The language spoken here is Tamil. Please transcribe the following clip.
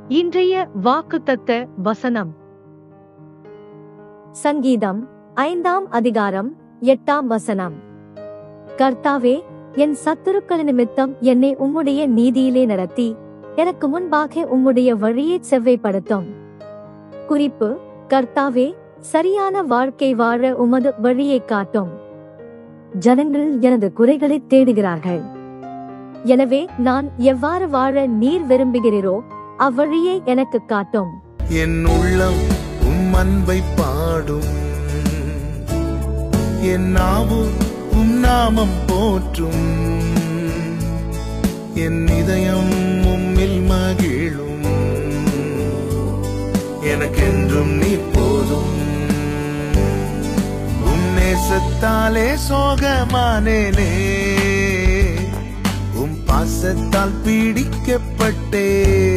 இன்றைய வாக்குத்தத்த வசனம் சங்கீதம் ஐந்தாம் அதிகாரம் எட்டாம் வசனம் கர்த்தாவே என் சத்துருக்கள் நிமித்தம் என்னை உம்முடைய நீதியிலே நடத்தி எனக்கு முன்பாக உம்முடைய வழியை செவ்வைப்படுத்தும் குறிப்பு கர்த்தாவே சரியான வாழ்க்கை வாழ உமது வழியை காட்டும் ஜனங்கள் எனது குறைகளை தேடுகிறார்கள் எனவே நான் எவ்வாறு வாழ நீர் விரும்புகிறீரோ அவ்வழியை எனக்கு காட்டும் என் உள்ளம் உம் அன்பை பாடும் என் நாவு உம் நாமம் போற்றும் என் இதயம் உம்மில் மகிழும் எனக்கென்றும் நீ போதும் உம் நேசத்தாலே சோகமானேனே உம் பாசத்தால் பீடிக்கப்பட்டே